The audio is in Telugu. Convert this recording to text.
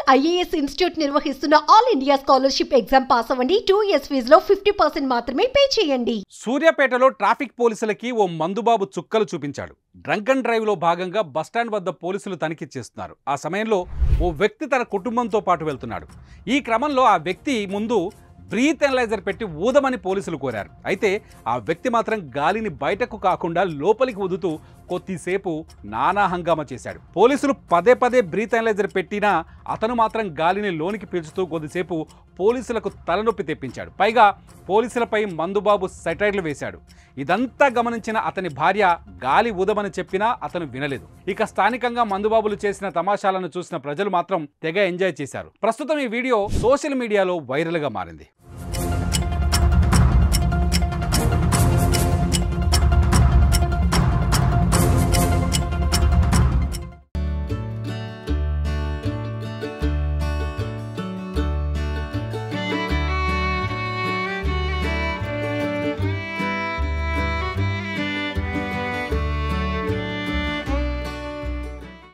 ఐఏఎస్ ఇన్స్టిట్యూట్ నిర్వహిస్తున్న all India scholarship exam pass అవ్వండి టూ ఇయర్స్ ఫీజులో ఫిఫ్టీ పర్సెంట్ మాత్రమే పే చేయండి సూర్యాపేటలో ట్రాఫిక్ పోలీసులకి ఓ మందుబాబు చుక్కలు చూపించాడు డ్రంక్ అండ్ డ్రైవ్లో భాగంగా బస్టాండ్ వద్ద పోలీసులు తనిఖీ చేస్తున్నారు ఆ సమయంలో ఓ వ్యక్తి తన కుటుంబంతో పాటు వెళ్తున్నాడు ఈ క్రమంలో ఆ వ్యక్తి ముందు బ్రీత్ ఎనలైజర్ పెట్టి ఊదమని పోలీసులు కోరారు అయితే ఆ వ్యక్తి మాత్రం గాలిని బయటకు కాకుండా లోపలికి ఊదుతూ కొద్దిసేపు నానా హంగామా చేశాడు పోలీసులు పదే పదే బ్రీత్ ఎనలైజర్ పెట్టినా అతను మాత్రం గాలిని లోనికి పీల్చుతూ కొద్దిసేపు పోలీసులకు తలనొప్పి తెప్పించాడు పైగా పోలీసులపై మందుబాబు సెటైర్లు వేశాడు ఇదంతా గమనించిన అతని భార్య గాలి ఊదమని చెప్పినా అతను వినలేదు ఇక స్థానికంగా మందుబాబులు చేసిన తమాషాలను చూసిన ప్రజలు మాత్రం తెగ ఎంజాయ్ చేశారు ప్రస్తుతం ఈ వీడియో సోషల్ మీడియాలో వైరల్గా మారింది